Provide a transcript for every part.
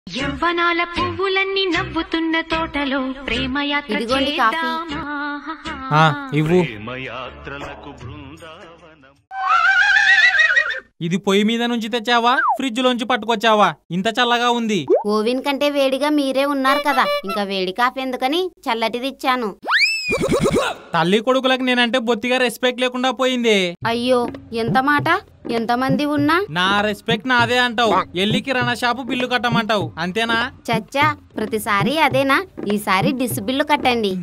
యవ్వనాల పువ్వులన్నీ నవ్వుతున్న తోటలో ప్రేమ యాత్ర ఇదిగోండి కాఫీ. చేద్దామా? ఆ, ఇవ్వు ప్రేమయాత్రలకు బృందావనం ఇది పొయ్యి మీద నుంచి తెచ్చావా ఫ్రిడ్జ్ లోంచి పట్టుకొచ్చావా ఇంత చల్లగా ఉంది ఓవెన్ కంటే వేడిగా మీరే ఉన్నారు కదా ఇంకా వేడి కాఫీ ఎందుకని చల్లటిది ఇచ్చాను తల్లి కొడుకులకు నేనంటే బొత్తిగా రెస్పెక్ట్ లేకుండా పోయింది అయ్యో ఎంత మాట ఎంతమంది ఉన్నా నా రెస్పెక్ట్ నాదే అంటావు ఎల్లి కిరాణా షాపు బిల్లు కట్టమంటావు అంతేనా చచ్చా ప్రతిసారి అదేనా ఈసారి డిస్ బిల్లు కట్టండి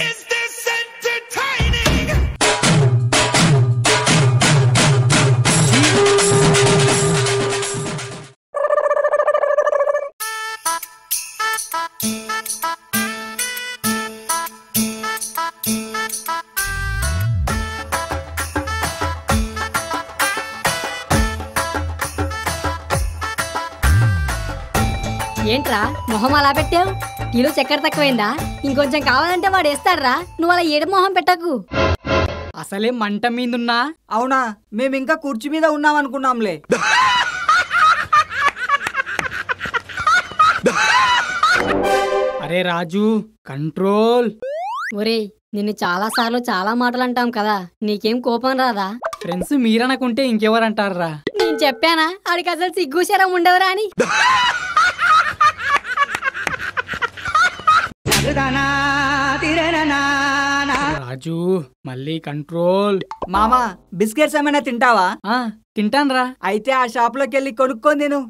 ఏంట్రా మొహం అలా పెట్టావు కిలో చక్కెర తక్కువైందా ఇంకొంచెం కావాలంటే వాడు వేస్తాడ్రా నువ్వు అలా ఏడు మొహం పెట్టకు అసలే మంట మీదున్నా అవునా మేము ఇంకా కుర్చీ మీద ఉన్నాం అనుకున్నాంలే అరే రాజు కంట్రోల్ ఒరేయ్ నిన్ను చాలా సార్లు చాలా మాటలు అంటాం కదా నీకేం కోపం రాదా ఫ్రెండ్స్ మీరనుకుంటే ఇంకెవరంటారా నేను చెప్పానా ఆడికి అసలు సిగ్గు శరం ఉండవురా అని రాజు మళ్ళీ కంట్రోల్ మామా బిస్కెట్స్ ఏమైనా తింటావా తింటాన్రా అయితే ఆ షాప్ లోకి వెళ్ళి కొనుక్కొని తిను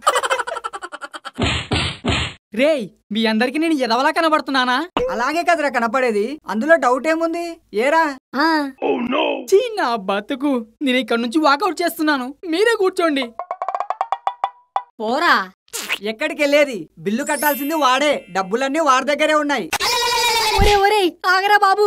రేయ్ మీ అందరికి నేను ఎదవలా కనబడుతున్నానా అలాగే కదరా కనపడేది అందులో డౌట్ ఏముంది ఏరా ఆ, చీ నా బతుకు నేను ఇక్కడ నుంచి వాకౌట్ చేస్తున్నాను మీరే కూర్చోండి పోరా ఎక్కడికి వెళ్ళేది బిల్లు కట్టాల్సింది వాడే డబ్బులన్నీ వాడి దగ్గరే ఉన్నాయి ఒరే ఒరే ఆగరా బాబు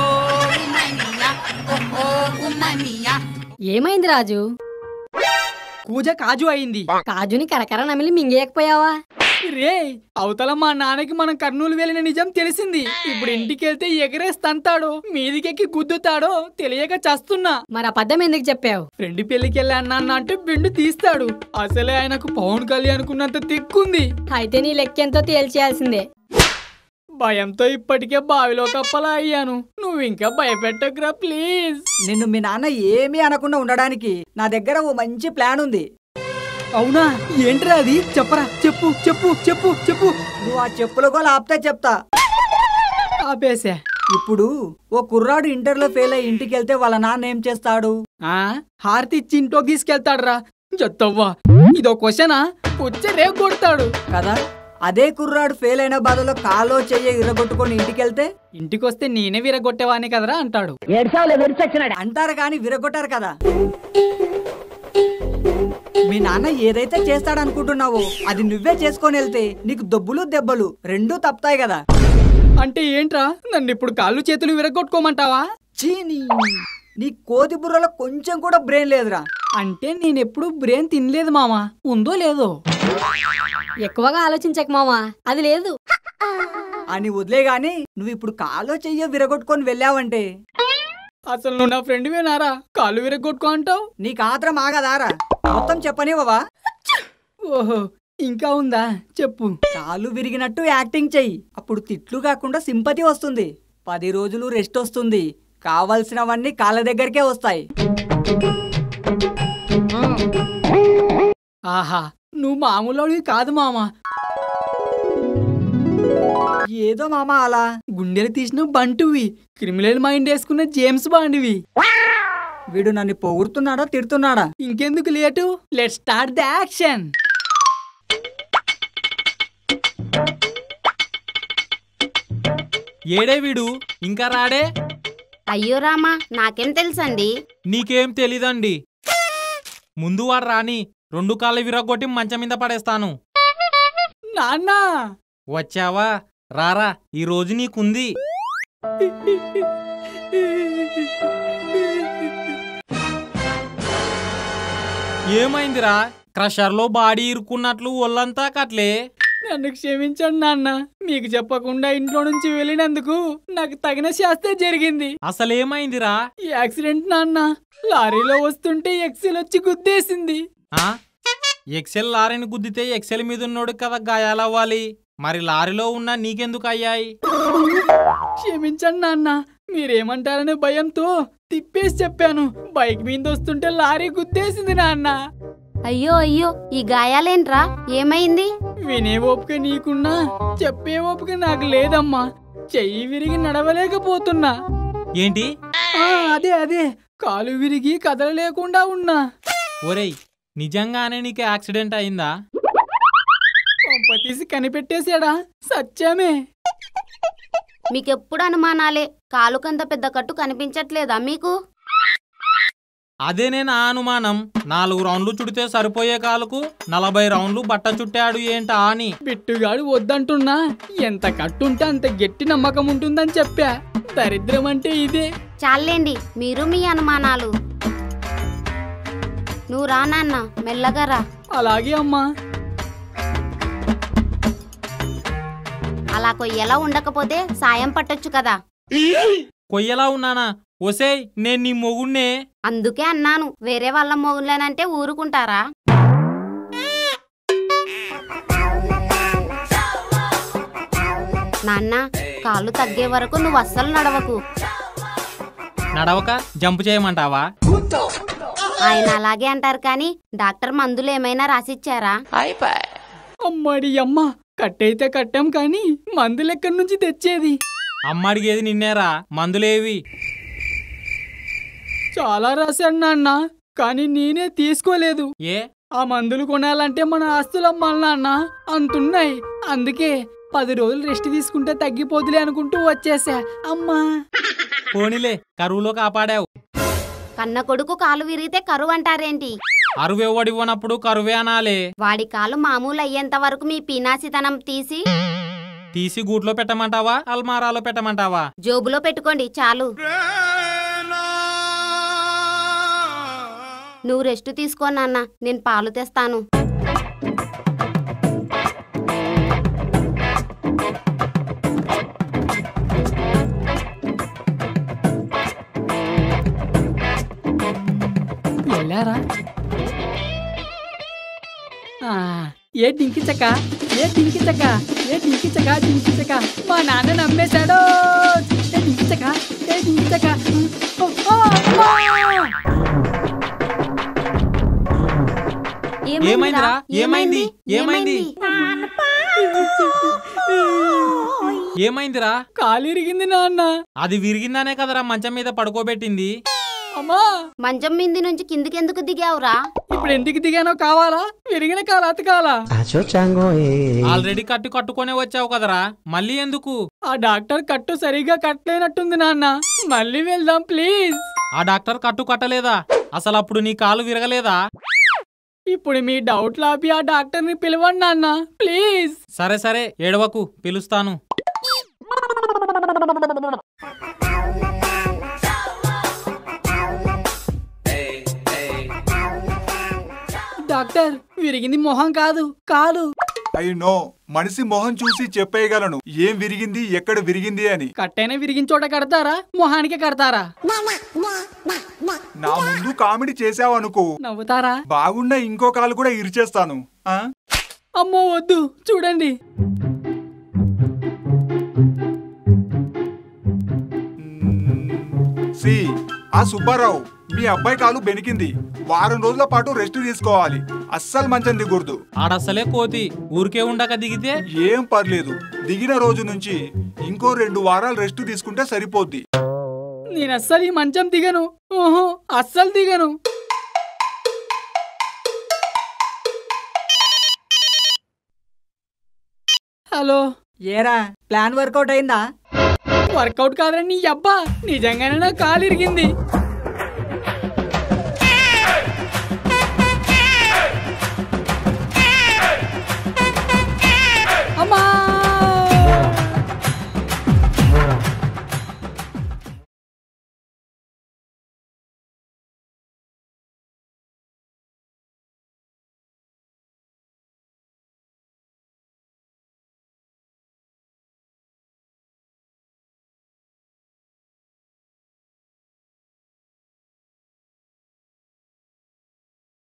ఏమైంది రాజు కూజ కాజు అయింది కాజుని కరకర నమిలి మింగేయకపోయావా రే అవతల మా నాన్నకి మనం కర్నూలు వెళ్ళిన నిజం తెలిసింది ఇప్పుడు ఇంటికి వెళ్తే ఎగరేస్తంతాడో మీదికెక్కి గుద్దుతాడో తెలియక చస్తున్నా మరి అబద్ధం ఎందుకు చెప్పావు ఫ్రెండ్ పెళ్లికి వెళ్ళి అన్నా అంటే బెండు తీస్తాడు అసలే ఆయనకు పవన్ కళ్యాణ్ కున్నంత తిక్కుంది అయితే నీ లెక్కెంతో తేల్చేయాల్సిందే భయంతో ఇప్పటికే బావిలో కప్పలా అయ్యాను నువ్వు ఇంకా భయపెట్టకురా ప్లీజ్ నిన్ను మీ నాన్న ఏమీ అనకుండా ఉండడానికి నా దగ్గర ఓ మంచి ప్లాన్ ఉంది అవునా ఏంట్రా అది చెప్పరా చెప్పు చెప్పు చెప్పు చెప్పు నువ్వు ఆ చెప్పుల గోల ఆపితే చెప్తా ఆపేసా ఇప్పుడు ఓ కుర్రాడు ఇంటర్లో ఫెయిల్ అయ్యి ఇంటికి వెళ్తే వాళ్ళ నాన్న ఏం చేస్తాడు ఆ హారతి ఇచ్చి ఇంట్లో తీసుకెళ్తాడురా చెత్తవ్వా ఇదో క్వశ్చనా వచ్చే రేపు కొడతాడు కదా అదే కుర్రాడు ఫెయిల్ అయిన బాధలో కాలో చెయ్యి విరగొట్టుకొని ఇంటికి వెళ్తే ఇంటికి వస్తే నేనే విరగొట్టేవాని కదరా అంటాడు అంటారు కానీ విరగొట్టారు కదా మీ నాన్న ఏదైతే చేస్తాడనుకుంటున్నావో అది నువ్వే చేసుకొని వెళ్తే నీకు దొబ్బులు దెబ్బలు రెండూ తప్పుతాయి కదా అంటే ఏంట్రా నన్ను ఇప్పుడు కాళ్ళు చేతులు విరగొట్టుకోమంటావా చీనీ నీ కోతి బుర్రలో కొంచెం కూడా బ్రెయిన్ లేదురా అంటే నేను ఎప్పుడు బ్రెయిన్ తినలేదు మామా ఉందో లేదో ఎక్కువగా ఆలోచించక మామా అది లేదు అని వదిలే గాని నువ్వు ఇప్పుడు కాలో చెయ్యో విరగొట్టుకొని వెళ్ళావంటే అసలు నువ్వు నా ఫ్రెండ్ నారా కాళ్ళు విరగొట్టుకో అంటావు నీకు ఆత్రం ఆగదారా మొత్తం చెప్పనివ్వవా ఓహో ఇంకా ఉందా చెప్పు కాళ్ళు విరిగినట్టు యాక్టింగ్ చెయ్యి అప్పుడు తిట్లు కాకుండా సింపతి వస్తుంది పది రోజులు రెస్ట్ వస్తుంది కావలసినవన్నీ కాళ్ళ దగ్గరికే వస్తాయి ఆహా నువ్వు మామూలు కాదు మామా ఏదో మామ అలా గుండెలు తీసిన బంటువి క్రిమినల్ మైండ్ వేసుకున్న జేమ్స్ బాండివి వీడు నన్ను పొగుడుతున్నాడా తిడుతున్నాడా ఇంకెందుకు late let start the action ఏడే వీడు ఇంకా రాడే అయ్యో రామా నాకేం తెలుసండి నీకేం తెలీదండి ముందు వాడు రాని రెండు కాళ్ళు విరగొట్టి మంచం మీద పడేస్తాను నాన్న వచ్చావా రారా ఈ రోజు నీకుంది ఏమైందిరా క్రషర్లో బాడీ ఇరుక్కున్నట్లు ఒళ్ళంతా కట్లే నన్ను క్షమించండి నాన్న మీకు చెప్పకుండా ఇంట్లో నుంచి వెళ్ళినందుకు నాకు తగిన శాస్త్రే జరిగింది అసలేమైందిరా ఈ యాక్సిడెంట్ నాన్న లారీలో వస్తుంటే ఎక్సెల్ వచ్చి గుద్దేసింది ఆ ఎక్సెల్ లారీని గుద్దితే ఎక్సెల్ మీద ఉన్నోడు కదా గాయాలవ్వాలి మరి లారీలో ఉన్న నీకెందుకు అయ్యాయి క్షమించండి నాన్న మీరేమంటారనే భయంతో తిప్పేసి చెప్పాను బైక్ మీద వస్తుంటే లారీ గుద్దేసింది నాన్న అయ్యో అయ్యో ఈ గాయాలేంట్రా ఏమైంది వినే ఓపిక నీకున్నా చెప్పే ఓపిక నాకు లేదమ్మా చెయ్యి విరిగి నడవలేకపోతున్నా ఏంటి ఆ, అదే అదే కాలు విరిగి కదలలేకుండా ఉన్నా ఒరేయ్ నిజంగానే నీకు యాక్సిడెంట్ అయిందా కొంప తీసి కనిపెట్టేశాడా సత్యమే మీకెప్పుడు అనుమానాలే కాలుకంత పెద్ద కట్టు కనిపించట్లేదా మీకు అదేనే నా అనుమానం నాలుగు రౌండ్లు చుడితే సరిపోయే కాలుకు నలభై రౌండ్లు బట్ట చుట్టాడు ఏంటా అని బిట్టుగాడు వద్దంటున్నా ఎంత కట్టుంటే అంత గట్టి నమ్మకం ఉంటుందని చెప్పా దరిద్రం అంటే ఇదే చాలేండి మీరు మీ అనుమానాలు నువ్వు రా నాన్న మెల్లగా రా అలాగే అమ్మా అలా కొయ్యలా ఉండకపోతే సాయం పట్టొచ్చు కదా కొయ్యలా ఉన్నానా ఒసేయ్ నేను నీ మొగుణ్ణే అందుకే అన్నాను వేరే వాళ్ళ మొగుళ్ళనంటే ఊరుకుంటారా నాన్న కాళ్ళు తగ్గే వరకు నువ్వు అస్సలు నడవకు నడవక జంప్ చేయమంటావా ఆయన అలాగే అంటారు కానీ డాక్టర్ మందులు ఏమైనా రాసిచ్చారా అమ్మడి అమ్మ కట్టయితే కట్టాం కానీ మందులు ఎక్కడి నుంచి తెచ్చేది అమ్మడిగేది నిన్నేరా మందులేవి చాలా రాశాను నాన్న కానీ నేనే తీసుకోలేదు ఏ ఆ మందులు కొనాలంటే మన ఆస్తులు అమ్మాలి నాన్న అంతున్నాయి అందుకే పది రోజులు రెస్ట్ తీసుకుంటే తగ్గిపోదులే అనుకుంటూ వచ్చేసా అమ్మా పోనీలే కరువులో కాపాడావు కన్న కొడుకు కాలు విరిగితే కరువు అంటారేంటి అరువెవ్వడివ్వనప్పుడు కరువే అనాలే వాడి కాలు మామూలు అయ్యేంత వరకు మీ పీనాసితనం తీసి తీసి గూట్లో పెట్టమంటావా అల్మారాలో పెట్టమంటావా జోబులో పెట్టుకోండి చాలు నువ్వు రెస్ట్ తీసుకో నాన్న నేను పాలు తెస్తాను వెళ్ళారా ఆ, ఏ డింకిచక ఏ డింకిచక ఏ డింకిచక డింకిచక మా నాన్న నమ్మేశాడు ఏ డింకిచక ఏ డింకిచక ఓ, ఓ, అమ్మా! ఏమైందిరా? ఏమైంది? ఏమైంది? ఏమైందిరా కాలు ఇరిగింది నాన్న అది విరిగిందనే కదరా మంచం మీద పడుకోబెట్టింది అమ్మా మంచం మింది నుంచి కిందికెందుకు దిగావురా ఇప్పుడు ఎందుకు దిగానో కావాలా విరిగిన కాలు అతకాలా ఆల్రెడీ కట్టు కట్టుకొనే వచ్చావు కదరా మళ్ళీ ఎందుకు ఆ డాక్టర్ కట్టు సరిగా కట్టలేనట్టుంది నాన్న మళ్ళీ వెళ్దాం ప్లీజ్ ఆ డాక్టర్ కట్టు కట్టలేదా అసలు అప్పుడు నీ కాలు విరగలేదా ఇప్పుడు మీ డౌట్ లాపి ఆ డాక్టర్ని పిలవండి నాన్న ప్లీజ్ సరే సరే ఏడవకు పిలుస్తాను డాక్టర్ విరిగింది మొహం కాదు కాలు అయ్యి నో మనిషి మొహం చూసి చెప్పేయగలను ఏం విరిగింది ఎక్కడ విరిగింది అని కట్టైనా విరిగిన చోట కడతారా మొహానికి కడతారా నా ముందు కామెడీ చేసావనుకో నవ్వుతారా బాగుండా ఇంకో కాలు కూడా ఇరిచేస్తాను ఆ? అమ్మో వద్దు చూడండి సి ఆ సుబ్బారావు మీ అబ్బాయి కాలు బెనికింది వారం రోజుల పాటు రెస్ట్ తీసుకోవాలి అస్సలు మంచం దిగూడదు ఆడస్సలే కోతి ఊరికే ఉండక దిగితే ఏం పర్లేదు దిగిన రోజు నుంచి ఇంకో రెండు వారాలు రెస్ట్ తీసుకుంటే సరిపోద్ది నేను అస్సలు ఈ మంచం దిగను ఓహో అస్సలు దిగను హలో ఏరా ప్లాన్ వర్కౌట్ అయిందా వర్కౌట్ కాదని నీ అబ్బా నిజంగానే నా కాలు ఇరిగింది